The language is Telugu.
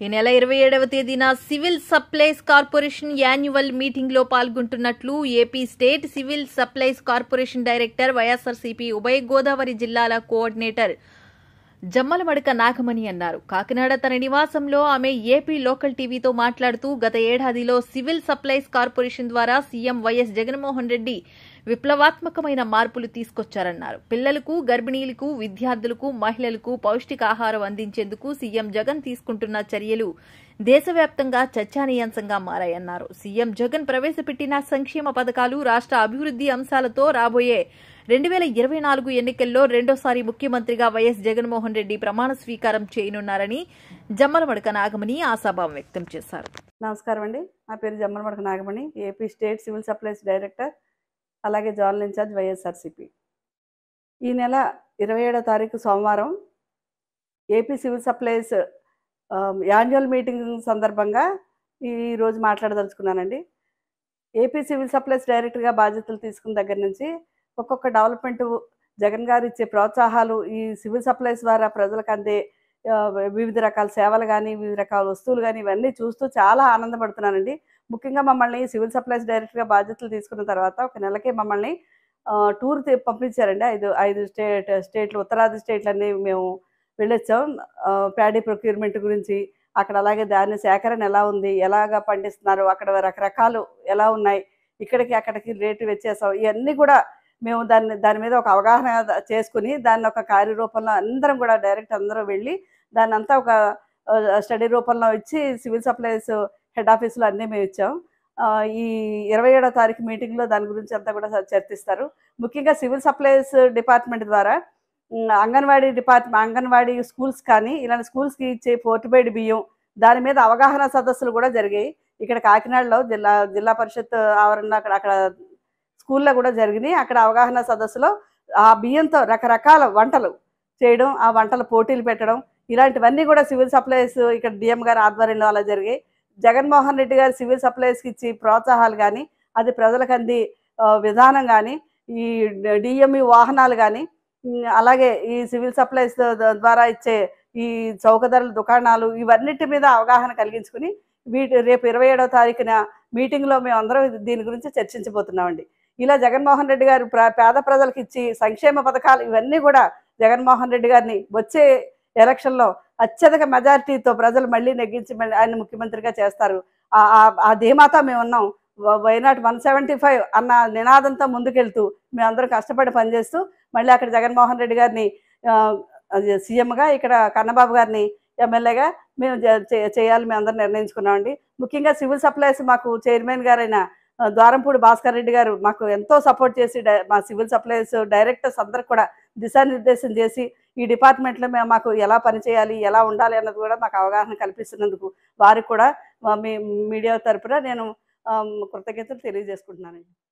ఈ నెల ఇరవై ఏడవ తేదీన civil supplies corporation annual meeting లో పాల్గొంటున్నట్లు AP state civil supplies corporation director YSRCP ఉభయ గోదావరి జిల్లాల కోఆర్డినేటర్ జమ్మలమడక నాగమణి అన్నారు కాకినాడ తన నివాసంలో ఆమె ఏపీ లోకల్ టీవీతో మాట్లాడుతూ గత ఏడాదిలో సివిల్ సప్లైస్ కార్పొరేషన్ ద్వారా సీఎం వైఎస్ జగన్మోహన్ రెడ్డి విప్లవాత్మకమైన మార్పులు తీసుకొచ్చారన్నారు పిల్లలకు గర్భిణీలకు విద్యార్థులకు మహిళలకు పౌష్టికాహారం అందించేందుకు సీఎం జగన్ తీసుకుంటున్న చర్యలు దేశవ్యాప్తంగా చర్చానీయాంశంగా మారాయన్నారు సీఎం జగన్ ప్రవేశపెట్టిన సంక్షేమ పథకాలు రాష్ట్ర అభివృద్ధి అంశాలతో రాబోయే రెండు వేల ఇరవై నాలుగు ఎన్నికల్లో రెండోసారి ముఖ్యమంత్రిగా వైఎస్ జగన్మోహన్ రెడ్డి ప్రమాణ స్వీకారం చేయనున్నారని జమ్మలమడక నాగమణి ఆశాభావం వ్యక్తం చేశారు నమస్కారం అండి నా పేరు Jammalamadaka Nagamani AP state civil supplies director అలాగే జోనల్ ఇన్ఛార్జ్ వైఎస్ఆర్సిపి ఈ నెల ఇరవై ఏడో తారీఖు సోమవారం AP civil supplies annual meeting సందర్భంగా ఈరోజు మాట్లాడదలుచుకున్నానండి ఏపీ సివిల్ సప్లైస్ డైరెక్టర్గా బాధ్యతలు తీసుకున్న దగ్గర నుంచి ఒక్కొక్క డెవలప్మెంట్ జగన్ గారు ఇచ్చే ప్రోత్సాహాలు ఈ సివిల్ సప్లైస్ ద్వారా ప్రజలకు అందే ఆ, వివిధ రకాల సేవలు కానీ వివిధ రకాల వస్తువులు కానీ ఇవన్నీ చూస్తూ చాలా ఆనందపడుతున్నానండి ముఖ్యంగా మమ్మల్ని సివిల్ సప్లైస్ డైరెక్టర్గా బాధ్యతలు తీసుకున్న తర్వాత ఒక నెలకే మమ్మల్ని ఆ, టూర్ తి- పంపించారండి ఐదు ఐదు స్టేట్ స్టేట్లు ఉత్తరాది స్టేట్లన్నీ మేము వెళ్ళొచ్చాం ఆ, ప్యాడీ ప్రొక్యూర్మెంట్ గురించి అక్కడ అలాగే ధాన్య సేకరణ ఎలా ఉంది ఎలాగా పండిస్తున్నారు అక్కడ రకరకాలు ఎలా ఉన్నాయి ఇక్కడికి అక్కడికి రేటు వ్యత్యాసం ఇవన్నీ కూడా మేము దాన్ని దాని మీద ఒక అవగాహన చేసుకుని దాన్ని ఒక కార్యరూపంలో అందరం కూడా డైరెక్ట్ అందరం వెళ్ళి దాన్ని అంతా ఒక స్టడీ రూపంలో ఇచ్చి సివిల్ సప్లైస్ హెడ్ ఆఫీస్లో అన్నీ మేము ఇచ్చాం ఆ, ఈ ఇరవై ఏడో తారీఖు మీటింగ్లో దాని గురించి అంతా కూడా చర్చిస్తారు ముఖ్యంగా సివిల్ సప్లైస్ డిపార్ట్మెంట్ ద్వారా um, anganwadi department anganwadi schools కానీ ఇలాంటి స్కూల్స్కి ఇచ్చే పోర్టుబైడ్ బియ్యం దాని మీద అవగాహన సదస్సులు కూడా జరిగాయి ఇక్కడ కాకినాడలో జిల్లా జిల్లా పరిషత్ ఆవరణలో అక్కడ అక్కడ స్కూల్లో కూడా జరిగినాయి అక్కడ అవగాహన సదస్సులో ఆ బియ్యంతో రకరకాల వంటలు చేయడం ఆ వంటల పోటీలు పెట్టడం ఇలాంటివన్నీ కూడా సివిల్ సప్లైస్ ఇక్కడ డిఎం గారి ఆధ్వర్యంలో అలా జరిగాయి జగన్మోహన్ రెడ్డి గారు సివిల్ సప్లైస్కి ఇచ్చి ప్రోత్సాహాలు కానీ అది ప్రజలకు అంది ఆ, విధానం కానీ ఈ డిఎంఈ వాహనాలు కానీ ఉమ్, అలాగే ఈ సివిల్ సప్లైస్ ద- ద్వారా ఇచ్చే ఈ చౌక ధరల దుకాణాలు ఇవన్నిటి మీద అవగాహన కలిగించుకుని వీటి రేపు ఇరవై ఏడవ తారీఖున మీటింగ్లో మేము అందరం ఇది- దీని గురించి చర్చించబోతున్నామండి ఇలా జగన్మోహన్ రెడ్డి గారు ప్ర- పేద ప్రజలకు ఇచ్చి సంక్షేమ పథకాలు ఇవన్నీ కూడా జగన్మోహన్ రెడ్డి గారిని వచ్చే ఎలక్షన్లో అత్యధిక మెజారిటీతో ప్రజలు మళ్ళీ నెగ్గించి మళ్ళీ ఆయన ముఖ్యమంత్రిగా చేస్తారు ఆ- ఆ- ఆ ధీమాతో మేము ఉన్నాం వైనాట్ వన్ సెవెంటీ ఫైవ్ అన్న నినాదంతో ముందుకెళ్తూ మేమందరం కష్టపడి పనిచేస్తూ మళ్ళీ అక్కడ జగన్మోహన్ రెడ్డి గారిని ఆ, అది సీఎంగా ఇక్కడ కన్నబాబు గారిని ఎమ్మెల్యేగా మేము చే- చే- చేయాలి మేము అందరం నిర్ణయించుకున్నామండి ముఖ్యంగా సివిల్ సప్లైస్ మాకు చైర్మన్ గారైన ఆ, ద్వారంపూడి భాస్కర్ రెడ్డి గారు మాకు ఎంతో సపోర్ట్ చేసి డై- మా సివిల్ సప్లైస్ డైరెక్టర్స్ అందరికి కూడా దిశానిర్దేశం చేసి ఈ డిపార్ట్మెంట్లో మేము మాకు ఎలా పనిచేయాలి ఎలా ఉండాలి అన్నది కూడా మాకు అవగాహన కల్పిస్తున్నందుకు వారికి కూడా మా మీ మీడియా తరపున నేను ఆ, కృతజ్ఞతలు తెలియజేసుకుంటున్నానండి